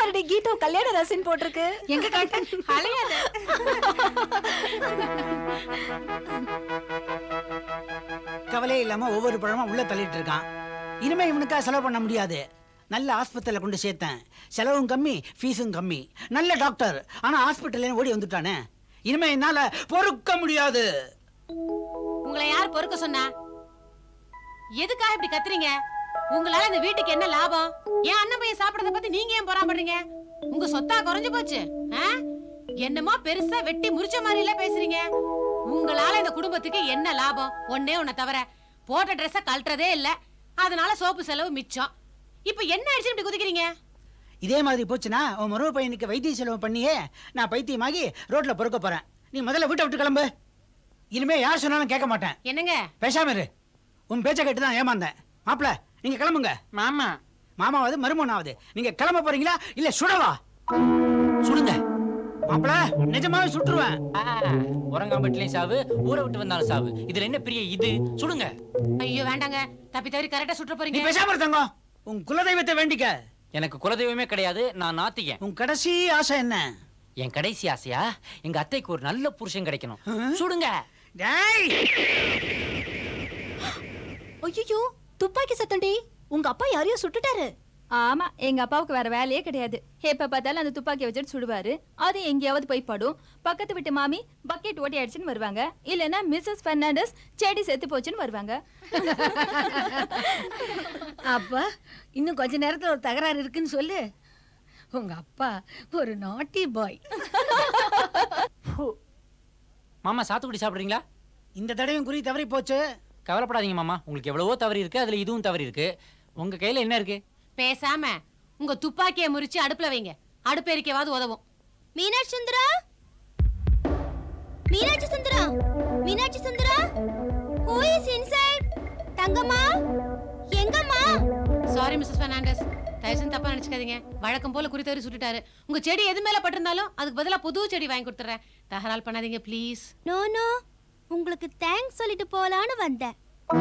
பாருடி கீதா கல்யாண ரசின் போட்டிருக்கு எங்க காட்ட அலையாத கவலையே இல்லாம ஒவ்வொரு பழமா உள்ள தள்ளிட்டு இருக்கான் இனிமே இவனுக்கா செலவு பண்ண முடியாது நல்ல ஆஸ்பத்திரியில கொண்டு சேர்த்தேன் செலவும் கம்மி ஃபீஸும் கம்மி நல்ல டாக்டர் ஆனா ஹாஸ்பிட்டல்ல ஓடி வந்துட்டானே இனிமே என்னால பொறுக்க முடியாது உங்களை யார் பொறுக்க சொன்னா எதுக்காக இப்படி கத்துறீங்க உங்களால இந்த வீட்டுக்கு என்ன லாபம் என் அண்ணன் பையன் சாப்பிடறத பத்தி நீங்க ஏன் பொறாமப்படுறீங்க உங்க சொத்தா குறைஞ்சு போச்சு ஆ? என்னமோ பெருசா வெட்டி முறிச்ச மாதிரி எல்லாம் பேசுறீங்க உங்களால இந்த குடும்பத்துக்கு என்ன லாபம் ஒண்ணே ஒண்ண தவிர போட்ட ட்ரெஸ்ஸ கழட்டுறதே இல்ல அதனால சோப்பு செலவு மிச்சம் இப்ப என்ன ஆயிடுச்சு இப்படி குதிக்கிறீங்க இதே மாதிரி போச்சுன்னா உன் மருவ பையனுக்கு வைத்திய செலவு பண்ணியே நான் பைத்தியமாகி ரோட்ல பொறுக்க போறேன் நீ முதல்ல வீட்டை விட்டு கிளம்பு இனிமே யார் சொன்னாலும் கேட்க மாட்டேன் என்னங்க பேசாம இரு உன் பேச்சை கேட்டு தான் ஏமாந்தேன் மாப்பிள நீங்க கிளம்புங்க மாமா மாமாவது மருமனாவது நீங்க கிளம்ப போறீங்களா இல்ல சுடவா சுடுங்க மாப்பிள நிஜமாவே சுட்டுருவேன் உறங்காம்பட்டிலையும் சாவு ஊரை விட்டு வந்தாலும் சாவு இதுல என்ன பெரிய இது சுடுங்க ஐயோ வேண்டாங்க தப்பி தவறி கரெக்டா சுற்ற நீ போறீங்க பேசாம இருந்தங்க உன் குலதெய்வத்தை வேண்டிக்க எனக்கு குலதெய்வமே கிடையாது நான் நாத்திகன் உன் கடைசி ஆசை என்ன என் கடைசி ஆசையா எங்க அத்தைக்கு ஒரு நல்ல புருஷன் கிடைக்கணும் சுடுங்க டேய் ஐயோ துப்பாக்கி சத்தண்டி உங்க அப்பா யாரையோ சுட்டுட்டாரு ஆமா எங்க அப்பாவுக்கு வேற வேலையே கிடையாது எப்ப பார்த்தாலும் அந்த துப்பாக்கியை வச்சுட்டு சுடுவாரு அது எங்கேயாவது போய் படும் பக்கத்து வீட்டு மாமி பக்கெட் ஓட்டி அடிச்சுன்னு வருவாங்க இல்லைன்னா மிஸ்ஸஸ் பெர்னாண்டஸ் செடி செத்து போச்சுன்னு வருவாங்க அப்பா இன்னும் கொஞ்ச நேரத்துல ஒரு தகராறு இருக்குன்னு சொல்லு உங்க அப்பா ஒரு நாட்டி பாய் மாமா சாத்துக்குடி சாப்பிடுறீங்களா இந்த தடவையும் குறி தவறி போச்சு கவலைப்படாதீங்க மாமா உங்களுக்கு எவ்வளவோ தவறு இருக்கு அதுல இதுவும் தவறு இருக்கு உங்க கையில என்ன இருக்கு பேசாம உங்க துப்பாக்கியை முறிச்சு அடுப்புல வைங்க அடுப்பு எரிக்கவாது உதவும் Meenakshi Sundara Meenakshi Sundara Meenakshi Sundara who is inside Thangamma எங்கம்மா சாரி மிஸ்ஸஸ் பெர்னாண்டஸ் தயவு செஞ்சு தப்பா நினைச்சுக்காதீங்க வழக்கம் போல குறி தவறி சுட்டுட்டாரு உங்க செடி எது மேல பட்டிருந்தாலும் அதுக்கு பதிலா புது செடி வாங்கி கொடுத்துறேன் தகரால் பண்ணாதீங்க ப்ளீஸ் நோ நோ உங்களுக்கு தேங்க்ஸ் சொல்லிட்டு போலான்னு வந்தேன்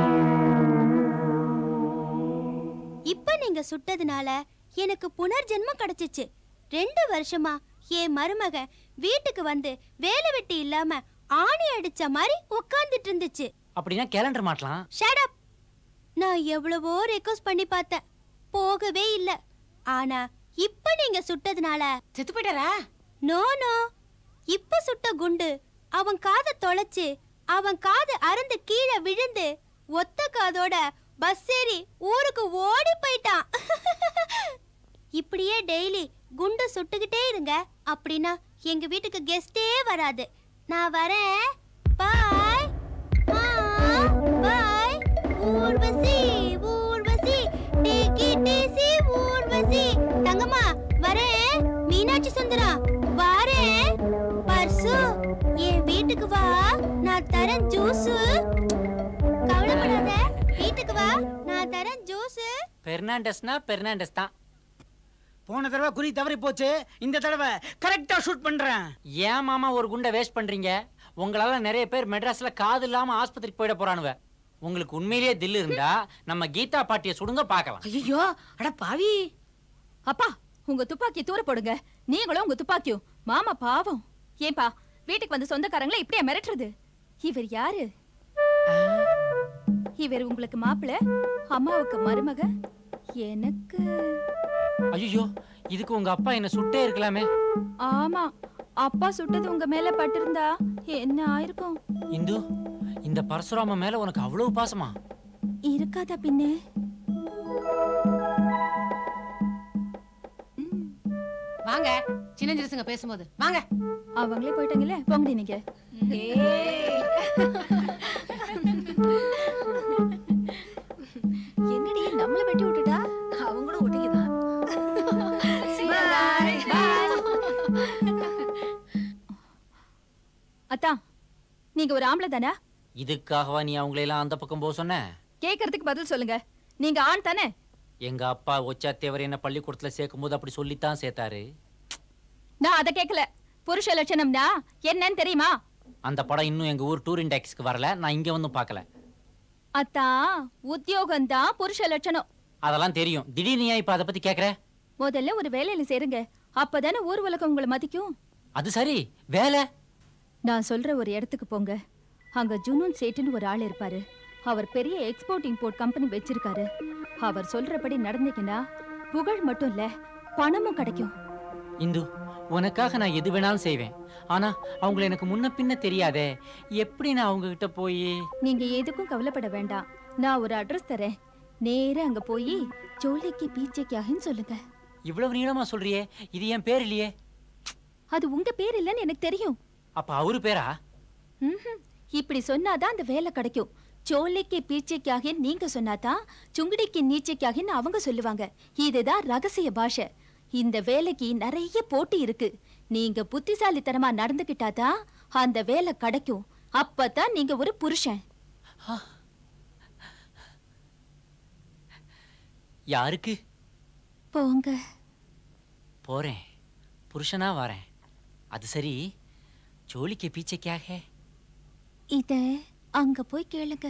இப்ப நீங்க சுட்டதுனால எனக்கு புனர்ஜென்மம் கிடைச்சிச்சு ரெண்டு வருஷமா என் மருமக வீட்டுக்கு வந்து வேலை வெட்டி இல்லாம ஆணி அடிச்ச மாதிரி உட்கார்ந்துட்டு இருந்துச்சு அப்படின்னா கேலண்டர் மாட்டலாம் ஷட் அப் நான் எவ்வளவோ ரெக்வஸ்ட் பண்ணி பார்த்தேன் போகவே இல்ல ஆனா இப்ப நீங்க சுட்டதுனால செத்து போயிட்டாரா நோ நோ இப்ப சுட்ட குண்டு அவன் காதை தொலைச்சு அவன் காது அறுந்து கீழே விழுந்து ஒத்த காதோட பஸ் ஏறி ஊருக்கு ஓடி போயிட்டான் இப்படியே டெய்லி குண்டு சுட்டுக்கிட்டே இருங்க அப்படின்னா எங்க வீட்டுக்கு கெஸ்டே வராது நான் வரேன் பாய் பாய் ஊர்வசி ஊர்வசி டேக்கி டேசி ஊர்வசி தங்கம்மா வரேன் மீனாட்சி சுந்தரா வரேன் பர்சு என் வீட்டுக்கு வா நான் தரேன் ஜூஸ் கவலைப்படாத வீட்டுக்கு வா நான் தரேன் ஜூஸ் பெர்னாண்டஸ்னா பெர்னாண்டஸ் தான் போன தடவை குறி தவறி போச்சு இந்த தடவை கரெக்டா ஷூட் பண்றேன் ஏன் மாமா ஒரு குண்டை வேஸ்ட் பண்றீங்க உங்களால நிறைய பேர் மெட்ராஸ்ல காது இல்லாம ஆஸ்பத்திரிக்கு போயிட போறானுவ உங்களுக்கு உண்மையிலேயே தில் இருந்தா நம்ம கீதா பாட்டிய சுடுங்க பார்க்கலாம் ஐயோ அட பாவி அப்பா உங்க துப்பாக்கியை தூர போடுங்க நீங்களும் உங்க துப்பாக்கியும் மாமா பாவம் ஏன்பா வீட்டுக்கு வந்து சொந்தக்காரங்களை இப்படியா மிரட்டுறது இவர் யாரு இவர் உங்களுக்கு மாப்பிள்ள அம்மாவுக்கு மருமக எனக்கு ஐயோ இதுக்கு உங்க அப்பா என்ன சுட்டே இருக்கலாமே ஆமா அப்பா சுட்டது உங்க மேல பட்டிருந்தா என்ன ஆயிருக்கும் இந்து இந்த பரசுராம மேல உனக்கு அவ்வளவு பாசமா இருக்காதா பின்னே வாங்க சின்ன சிறுசுங்க பேசும்போது வாங்க அவங்களே போயிட்டாங்கல்ல போங்கடி நீங்க என்னடி நம்மள வெட்டி விட்டுட்டா அவங்களும் ஒட்டிக்குதான் அத்தா நீங்க ஒரு ஆம்பளை தானே இதுக்காகவா நீ அவங்களையெல்லாம் அந்த பக்கம் போக சொன்ன கேக்குறதுக்கு பதில் சொல்லுங்க நீங்க ஆண் தானே எங்க அப்பா ஒச்சாத்தேவர் என்ன பள்ளிக்கூடத்துல சேர்க்கும் போது அப்படி சொல்லித்தான் சேர்த்தாரு நான் அதை கேட்கல புருஷ லட்சணம்னா என்னன்னு தெரியுமா அந்த படம் இன்னும் எங்க ஊர் டூர் இண்டெக்ஸ்க்கு வரல நான் இங்க வந்து பார்க்கல அத்தா உத்தியோகம் தான் புருஷ லட்சணம் அதெல்லாம் தெரியும் திடீர்னு ஏன் இப்ப அதை பத்தி கேக்குற முதல்ல ஒரு வேலையில சேருங்க அப்பதானே ஊர் உலகம் உங்களை மதிக்கும் அது சரி வேலை நான் சொல்ற ஒரு இடத்துக்கு போங்க அங்க ஜுனூன் சேட்டுன்னு ஒரு ஆள் இருப்பாரு அவர் பெரிய எக்ஸ்போர்ட் இம்போர்ட் கம்பெனி வச்சிருக்காரு அவர் சொல்றபடி நடந்தீங்கன்னா புகழ் மட்டும் இல்ல பணமும் கிடைக்கும் இந்து உனக்காக நான் எது வேணாலும் செய்வேன் ஆனா அவங்கள எனக்கு முன்ன பின்ன தெரியாதே எப்படி நான் அவங்க கிட்ட போய் நீங்க எதுக்கும் கவலைப்பட வேண்டாம் நான் ஒரு அட்ரஸ் தரேன் நேரா அங்க போய் ஜோலிக்கு பீச்சைக்காகன்னு சொல்லுங்க இவ்வளவு நீளமா சொல்றியே இது என் பேர் இல்லையே அது உங்க பேர் இல்லைன்னு எனக்கு தெரியும் அப்ப அவரு பேரா ம்ஹும். இப்படி சொன்னாதான் அந்த வேலை கிடைக்கும் சோலைக்கு பீச்சைக்காக நீங்க சொன்னாதான் சுங்குடிக்கு நீச்சைக்காகன்னு அவங்க சொல்லுவாங்க இதுதான் ரகசிய பாஷை இந்த வேலைக்கு நிறைய போட்டி இருக்கு நீங்க புத்திசாலித்தனமா நடந்துக்கிட்டாதான் அந்த வேலை கிடைக்கும் அப்பதான் நீங்க ஒரு புருஷன் யாருக்கு போங்க போறேன் புருஷனா வரேன் அது சரி ஜோலிக்கு பீச்சைக்காக இத அங்க போய் கேளுங்க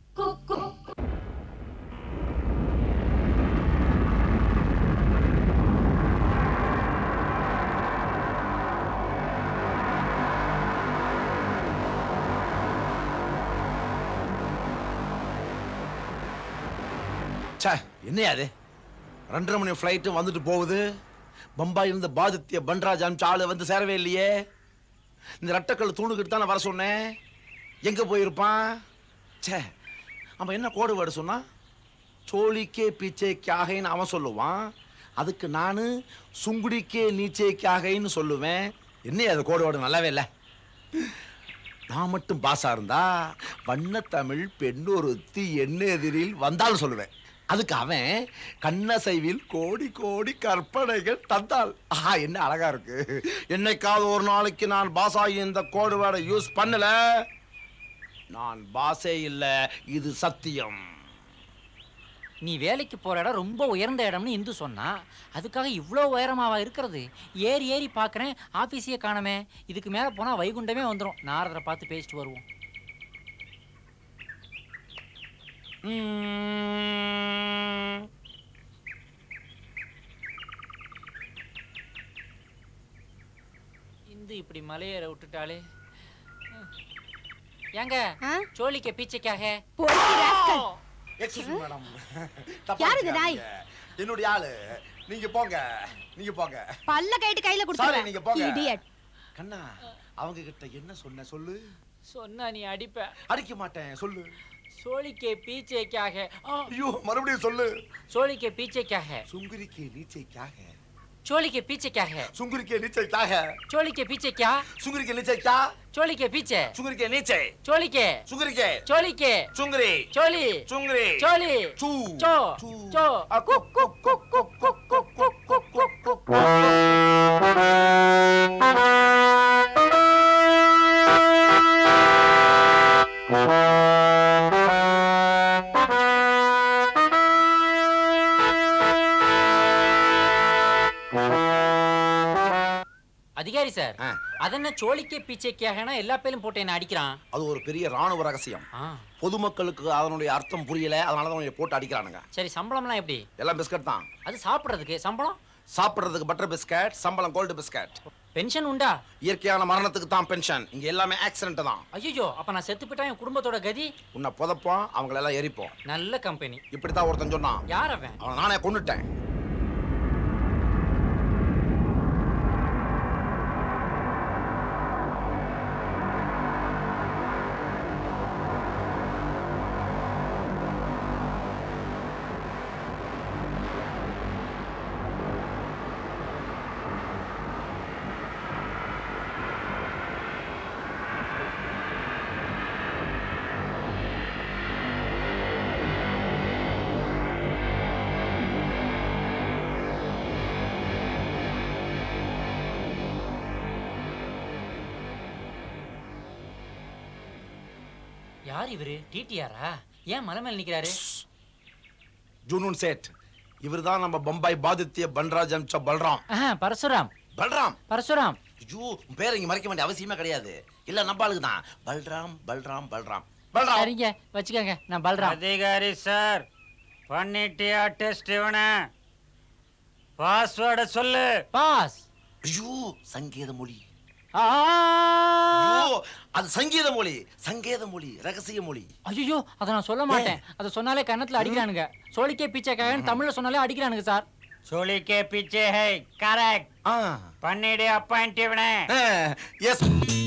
ச்சே என்னையா அது ரெண்டரை மணி ஃப்ளைட்டு வந்துட்டு போகுது பம்பாயில இருந்து பாதித்ய பன்ராஜ் அனுப்பிச்ச ஆளு வந்து சேரவே இல்லையே இந்த ரெட்டக்கல் தூணுக்கிட்டு தானே வர சொன்னேன் எங்க போயிருப்பான் ச்சே அவன் என்ன கோடு வேர்டு சொன்னான் சோழிக்கே பீச்சைக்காகைன்னு அவன் சொல்லுவான் அதுக்கு நான் சுங்குடிக்கே நீச்சைக்காகைன்னு சொல்லுவேன் என்னையா அது கோடு வேர்டு நல்லாவே இல்லை நான் மட்டும் பாஸா இருந்தா வண்ணத்தமிழ் பெண்ணொருத்தி என்ன எதிரில் வந்தாலும் சொல்லுவேன் அதுக்கு அவன் கண்ணசைவில் கோடி கோடி கற்பனைகள் தந்தாள் ஆஹா என்ன அழகா இருக்கு என்னைக்காவது ஒரு நாளைக்கு நான் பாஸாகி இந்த கோடு வேர்டை யூஸ் பண்ணல நான் பாஸே இல்ல இது சத்தியம் நீ வேலைக்கு போற இடம் ரொம்ப உயர்ந்த இடம்னு இந்து சொன்னா அதுக்காக இவ்வளோ உயரமாவா இருக்கிறது ஏறி ஏறி பார்க்கறேன் ஆபீஸையே காணமே இதுக்கு மேல போனா வைகுண்டமே வந்துடும் நாரதரை பார்த்து பேசிட்டு வருவோம் உம். இந்து இப்படி மலையேற விட்டுட்டாலே ஏங்க ஆ? சோழிக்க பீச்சைக்காக Excuse me, madam. தப்பா யார் இந்த நாய்? நினைக்காதீங்க. என்னுடைய ஆளு நீங்க போங்க நீங்க போங்க பல்ல கைட்டு கையில Sorry, நீங்க போங்க. கொடுத்துருவேன் இடியட் கண்ணா அவங்க கிட்ட என்ன சொன்ன சொல்லு சொன்னா நீ அடிப்ப அடிக்க மாட்டேன் சொல்லு சோழிக்க பீச்சைக்காக ஆ, ஐயோ மறுபடியும் சொல்லு சோழிக்க பீச்சைக்காக சுங்குரிக்கே நீச்சைக்காக சோழிக்க பீச்சைக்காக சுங்குரிக்கே நீச்சைக்காக சோழிக்க பீச்சைக்கா சுங்குரிக்கே நீச்சைக்கா சோழிக்க பீச்சை சுங்குரிக்கே நீச்சை சோழிக்க சுங்குரிக்கே சோழிக்க சுங்குரி சோழி சுங்குரி சோழி சூ சோ சூ. சோ அ, கு, கு, கு, கு, கு, கு, கு, கு, கு, கு. அதிகாரி சார் ஆ. அதென்ன சோழிக்க பீச்சைக்காகனா எல்லா பேரும் போட்டு என்ன அடிக்கிறான் அது ஒரு பெரிய ராணுவ ரகசியம் ஆ, பொதுமக்களுக்கு அதனுடைய அர்த்தம் புரியல அதனால தான் உன்னை போட்டு அடிக்கிறானுங்க சரி சம்பளம்லாம் எப்படி எல்லாம் பிஸ்கட் தான் அது சாப்பிடுறதுக்கு சம்பளம் சாப்பிடுறதுக்கு பட்டர் பிஸ்கட் சம்பளம் கோல்டு பிஸ்கட் பென்ஷன் உண்டா இயற்கையான மரணத்துக்கு தான் பென்ஷன் இங்க எல்லாமே ஆக்சிடென்ட் தான் ஐயோ அப்ப நான் செத்து போயிட்டா என் குடும்பத்தோட கதி உன்னை புதைப்போம் அவங்கள எல்லாம் எரிப்போம் நல்ல கம்பெனி இப்படித்தான் ஒருத்தன் சொன்னான் யார் அவன் அவனை நானே கொண்டுட்டேன் யார் இவரு டிடிஆரா ஏன் மலை மேல நிக்கிறாரு ஜூனூன் சேட் இவர்தான் நம்ம பம்பாய் பாதித்ய பன்ராஜ் அனுப்பிச்ச பல்ராம் ஆஹா, பரசுராம் பல்ராம் பரசுராம் ஐயோ உன் பேரை இங்க மறைக்க வேண்டிய அவசியமே கிடையாது இல்ல நம்ம ஆளுக்கு தான் பல்ராம் பல்ராம் பல்ராம் பல்ராம் சரிங்க வச்சுக்கோங்க நான் பல்ராம் அதிகாரி சார் பண்ணிட்டியா டெஸ்ட் இவனை பாஸ்வேர்டை சொல்லு பாஸ் ஐயோ சங்கீத மொழி ஆ ஐயோ அது சங்கீத மொழி சங்கேத மொழி ரகசிய மொழி ஐயோ அதை நான் சொல்ல மாட்டேன் அதை சொன்னாலே கன்னத்துல அடிக்கிறானுங்க சோழிக்கே பீச்சக்காயன்னு தமிழ்ல சொன்னாலே அடிக்கிறானுங்க சார் चोली के पीछे है करेक्ट ஆ पन्नीडे अपॉइंट इवने எஸ்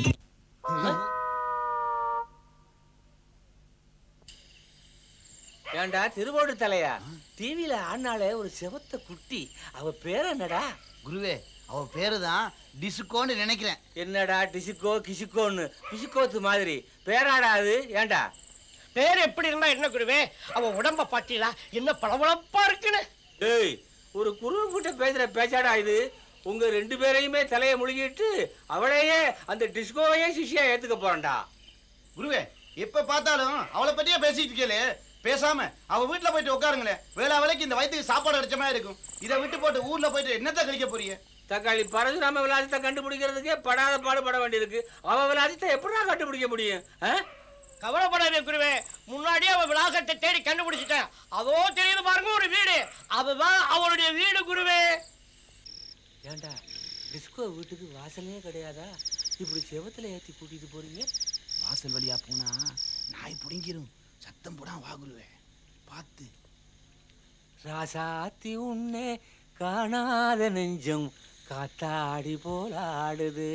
ஏண்டா திருவோடு தலையா டிவியில ஆனாலே ஒரு செவத்த குட்டி அவ பேர் என்னடா குருவே அவ பேரு தான் டிசுக்கோன்னு நினைக்கிறேன் என்னடா டிசிக்கோ கிசிக்கோன்னு பிசிக்கோத்து மாதிரி பேராடா அது ஏண்டா பேர் எப்படி இருந்தா என்ன குருவே அவ உடம்ப பாத்தீங்களா என்ன பளபளப்பா இருக்குன்னு டேய் ஒரு குருவு கிட்ட பேசுற பேச்சாடா இது உங்க ரெண்டு பேரையுமே தலையை முழுகிட்டு அவளையே அந்த டிஸ்கோவையே சிஷியா ஏத்துக்க போறேன்டா குருவே எப்ப பார்த்தாலும் அவளை பத்தியே பேசிட்டு இருக்கேளே பேசாம அவ வீட்டுல போயிட்டு உட்காருங்களேன் வேளா வேலைக்கு இந்த வயிற்றுக்கு சாப்பாடு அடிச்ச மாதிரி இருக்கும் இதை விட்டு போட்டு ஊர்ல போயிட்டு என்னத்த கழிக்க போறீங்க தக்காளி பரசுராம விலாசத்தை கண்டுபிடிக்கிறதுக்கே படாத பாடுபட வேண்டியிருக்கு அவ விலாசத்தை எப்படிடா கண்டுபிடிக்க முடியும் ஆ? கவலைப்படாதே குருவே முன்னாடியே அவ விலாசத்தை தேடி கண்டுபிடிச்சிட்டேன் அதோ தெரியுது பாருங்க ஒரு வீடு அதுதான் அவளுடைய வீடு குருவே ஏண்டா டிஸ்கோ வீட்டுக்கு வாசலே கிடையாதா இப்படி செவத்துல ஏத்தி கூட்டிட்டு போறீங்க வாசல் வழியா போனா நாய் புடுங்கிரும் சத்தம் போடாம வா குருவே பார்த்து ராசாத்தி உன்னே காணாத நெஞ்சம் காத்தாடி போலாடுது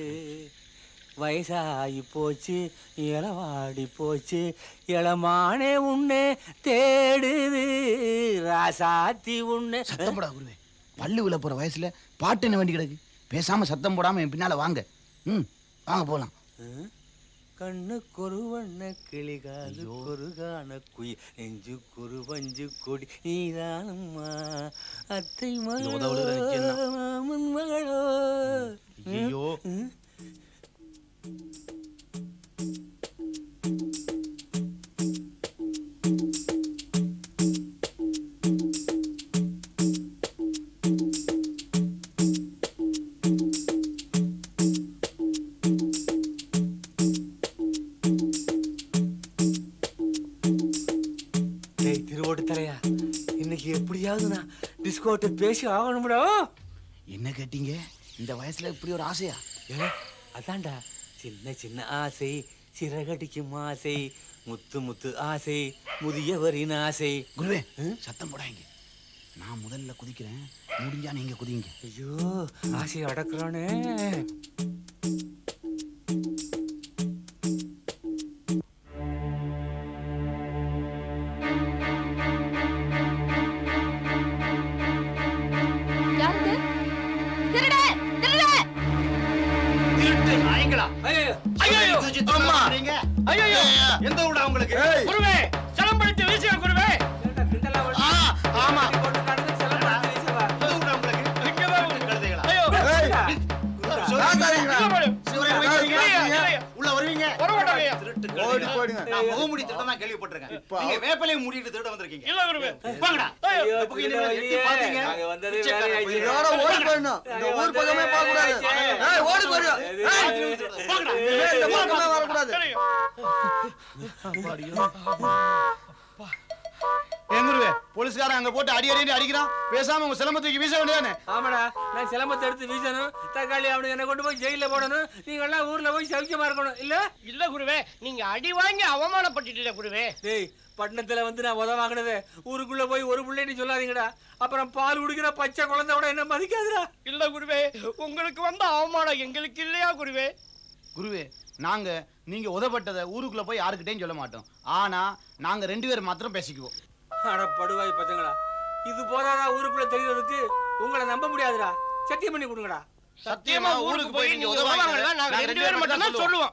வயசாகி போச்சு இளவாடி போச்சு இளமானே உன்னே தேடுது ராசாத்தி உன்னே சத்தம் போடா குருவே பல்லு விழ போற வயசுல பாட்டு என்ன வேண்டி கிடக்கு பேசாம சத்தம் போடாம என் பின்னால வாங்க ம் வாங்க போலாம் கண்ணு கொரு வண்ண கிளிகாலு கொருகான குயில் நெஞ்சு கொரு வஞ்சு கொடி நீதானம்மா அத்தை இது உதவுல நிக்கிறேன் நான். மாமன் மகளோ ஐயோ ம்? டேய் திருவோட்டு தலையா இன்னைக்கு எப்படியாவது நான் டிஸ்கோட்ட பேசி ஆகணும்டா என்ன கேட்டீங்க இந்த வயசுல இப்படி ஒரு ஆசையா ஏ, அதான்டா சின்ன சின்ன ஆசை சிறகடிக்கும் ஆசை முத்து முத்து ஆசை முதியவரின் ஆசை குருவே சத்தம் போடாங்க நான் முதல்ல குதிக்கிறேன் முடிஞ்சா நீங்க குதிங்க ஐயோ ஆசையை அடக்குறானே யாருது திருட திருட திருட்டு நாய்ங்களா ஐயோ ஐயோ அம்மா ஐயோ எந்த ஊடா உங்களுக்கு குருவே சலம் பிடித்து வீசுங்க குருவே ஆ, ஆமா போட்டு கடந்து செல்ல பார்த்து வீசுவா. எந்த ஊடா உங்களுக்கு இங்கதான் உங்க கழுதைகளா ஐயோ சொல்லாதீங்களா? இங்க பாரு. சிவரே, இல்லையா, இல்லையா? இல்லையா. உள்ள வருவீங்க வர மாட்டாங்க. திருட்டு ஓடி கழுதைகளா? போயிடுங்க. நான் முகமூடி திருடம் தான் கேள்விப்பட்டிருக்கேன் நீங்க வேப்பலையை மூடிட்டு திருட வந்திருக்கீங்க இல்ல குருவே வாங்கடா ஐயோ ஐயோ, இந்த பக்கம் திருட இனிமேல் எட்டி இல்லையே. பாத்தீங்க. நாங்க வந்ததே பிச்சைக்கார வேலையா பையன். இதோட ஓடி போயிடணும் இந்த ஊர் பக்கமே பார்க்க கூடாது ஏய் ஓடி போறியா வாங்கடா. இந்த ஊர் பக்கமே வரக்கூடாது ஏன் குருவே போலீஸ்காரன் அங்க போட்டு அடி அடி அடிக்கிறான் பேசாம உங்க சிலம்ப தூக்கி வீச வேண்டியதானே ஆமாடா நான் சிலம்பத்தை எடுத்து வீசணும் தக்காளி அவனுக்கு என்ன கொண்டு போய் ஜெயில போடணும் நீங்க எல்லாம் ஊர்ல போய் சௌக்கியமா இருக்கணும் இல்ல இல்ல குருவே நீங்க அடி வாங்கி அவமானப்பட்டுட்டீங்க குருவே டேய் பட்டணத்துல வந்து நான் உத வாங்கினது ஊருக்குள்ள போய் ஒரு பிள்ளைன்னு சொல்லாதீங்கடா அப்புறம் பால் குடிக்கிற பச்சை குழந்தையோட என்ன மதிக்காதுடா இல்ல குருவே உங்களுக்கு வந்த அவமானம் எங்களுக்கு இல்லையா குருவே குருவே நாங்க நீங்க உதப்பட்டதை ஊருக்குள்ள போய் யாருக்கிட்டையும் சொல்ல மாட்டோம் ஆனா நாங்க ரெண்டு பேரும் மாத்திரம் பேசிக்குவோம் அட படுவாய் பசங்களா இது போதாதா ஊருக்குள்ள தெரியறதுக்கு உங்களை நம்ப முடியாதுடா சத்தியம் பண்ணி கொடுங்கடா சத்தியமா ஊருக்கு போய் நீங்க உதவாங்களா நாங்க ரெண்டு பேரும் மட்டும் தான் சொல்லுவோம்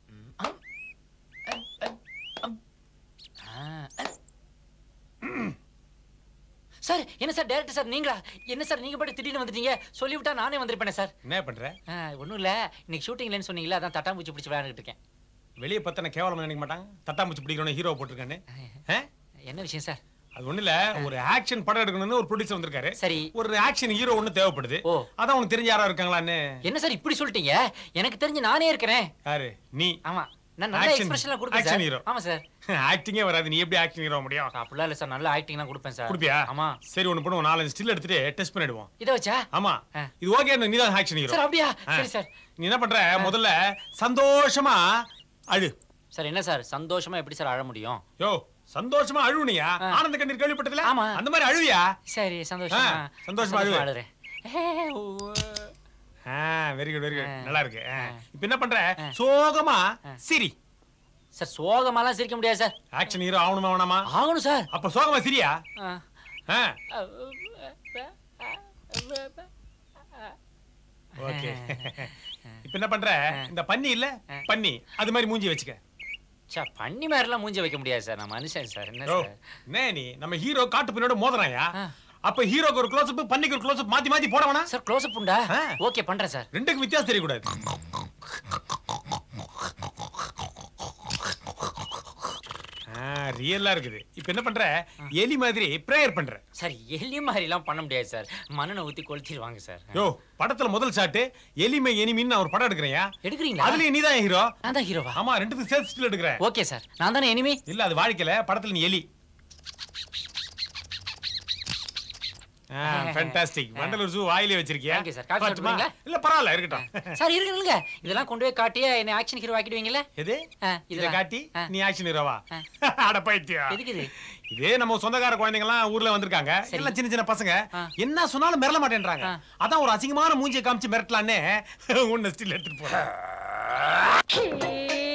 சார் என்ன சார் டேரக்டர் சார் நீங்களா என்ன சார் நீங்க பாட்டு திடீர்னு வந்துட்டீங்க சொல்லிவிட்டா நானே வந்திருப்பேனே சார் என்ன பண்ற ஒன்றும் இல்லை இன்னைக்கு ஷூட்டிங் இல்லைன்னு சொன்னீங்களா அதான் தட்டாம்பூச்சி பிடிச்சி விளையாண்டுட்டு இருக்கேன் வெளியே பத்தன கேவலம் நினைக்க மாட்டாங்க தட்டாம்பூச்சி பிடிக்கிறவன ஹீரோ போட்டிருக்கானே ஆ? என்ன விஷயம் சார் அது ஒண்ணு இல்ல ஒரு ஆக்ஷன் படம் எடுக்கணும்னு ஒரு ப்ரொடியூசர் வந்திருக்காரு சரி ஒரு ஆக்ஷன் ஹீரோ ஒண்ணு தேவைப்படுது ஓ அதான் உனக்கு தெரிஞ்ச யாரா இருக்காங்களான்னு என்ன சார் இப்படி சொல்லிட்டீங்க எனக்கு தெரிஞ்சு நானே இருக்கிறேன் யாரு நீ ஆமா நான் நல்ல Action- எக்ஸ்பிரஷன்லாம் கொடுப்பேன் action சார் hero. ஆமா சார் ஆக்டிங்கே வராது நீ எப்படி ஆக்டிங் ஹீரோ முடியும் அப்படிலாம் இல்ல சார் நல்ல ஆக்டிங்லாம் கொடுப்பேன் சார் குடுப்பியா ஆமா சரி ஒண்ணு பண்ணுவோம் நாலஞ்சு ஸ்டில் எடுத்துட்டு டெஸ்ட் பண்ணிடுவோம் இத வச்சா ஆமா இது ஓகே நீ தான் ஆக்ஷன் ஹீரோ சார் அப்படியா சரி சார் நீ என்ன பண்ற முதல்ல சந்தோஷமா அழு சார் என்ன சார் சந்தோஷமா எப்படி சார் அழ முடியும் யோ சந்தோஷமா அழுவுனியா ஆனந்த கண்ணீர் கேள்விப்பட்டதுல ஆமா அந்த மாதிரி அழுவியா சரி சந்தோஷமா ஆ, சந்தோஷமா அழுவு அழுறேன் வெரி குட் வெரி குட் நல்லா இருக்கு ஆ. இப்ப என்ன பண்ற சோகமா சிரி சார் சோகமாலாம் சிரிக்க முடியாது சார் ஆக்ஷன் ஹீரோ ஆகணுமா வேணாமா ஆகணும் சார் அப்ப சோகமா சிரியா ஆ. ஆ ஓகே இப்ப என்ன பண்ற இந்த பன்னி இல்ல பன்னி அது மாதிரி மூஞ்சி வச்சுக்க சார் பண்ணி மாதிரிலாம் மூஞ்சி வைக்க முடியாது சார் நான் மனுஷன் சார் என்ன ஓ, சார் என்ன நீ நம்ம ஹீரோ காட்டு பின்னோட மோதுறாயா அப்ப ஹீரோக்கு ஒரு க்ளோஸ் அப் பன்னிக்கு ஒரு க்ளோஸ் அப் மாத்தி மாத்தி போட வேணா சார் க்ளோஸ் அப் உண்டா ஓகே பண்றேன் சார் ரெண்டுக்கு வித்தியாசம் தெரியக்கூடாது ரியலா இருக்குது இப்ப என்ன பண்ற எலி மாதிரி பிரேயர் பண்ற சார் எலி மாதிரிலாம் பண்ண முடியாது சார் மண்ணனை ஊத்தி கொளுத்திடுவாங்க சார் யோ படத்துல முதல் ஷாட் எலிமை எனிமின்னு நான் ஒரு படம் எடுக்கிறேன் எடுக்கிறீங்களா அதுலயே நீதான் ஹீரோ நான் தான் ஹீரோவா ஆமா ரெண்டுத்துக்கு சேர்த்து ஸ்டில் எடுக்கிறேன் ஓகே சார் நான் தானே எனிமி இல்ல அது வாழ்க்கையில படத்துல நீ எலி ஃபேண்டாஸ்டிக் வண்டலூர் ஜூ வாயிலே வச்சிருக்கியா Thank you, sir. காஃபி காட்டுமா? சாப்பிடுறீங்களா? இல்ல பரவாயில்ல இருக்கட்டும் சார் இருங்க இருங்க இதெல்லாம் கொண்டு போய் காட்டியே என்ன ஆக்ஷன் ஹீரோ ஆக்கிடுவீங்கல்ல எது இத இதெல்லாம். காட்டி நீ ஆக்ஷன் ஹீரோவா அட பைத்தியா எதுக்கு இது இதே நம்ம சொந்தக்கார குழந்தைங்க எல்லாம் ஊர்ல வந்திருக்காங்க சரி. எல்லாம் சின்ன சின்ன பசங்க என்ன சொன்னாலும் மிரள மாட்டேன்றாங்க அதான் ஒரு அசிங்கமான மூஞ்சியை காமிச்சு மிரட்டலான்னு உன்னை ஸ்டில் எடுத்துட்டு போறேன்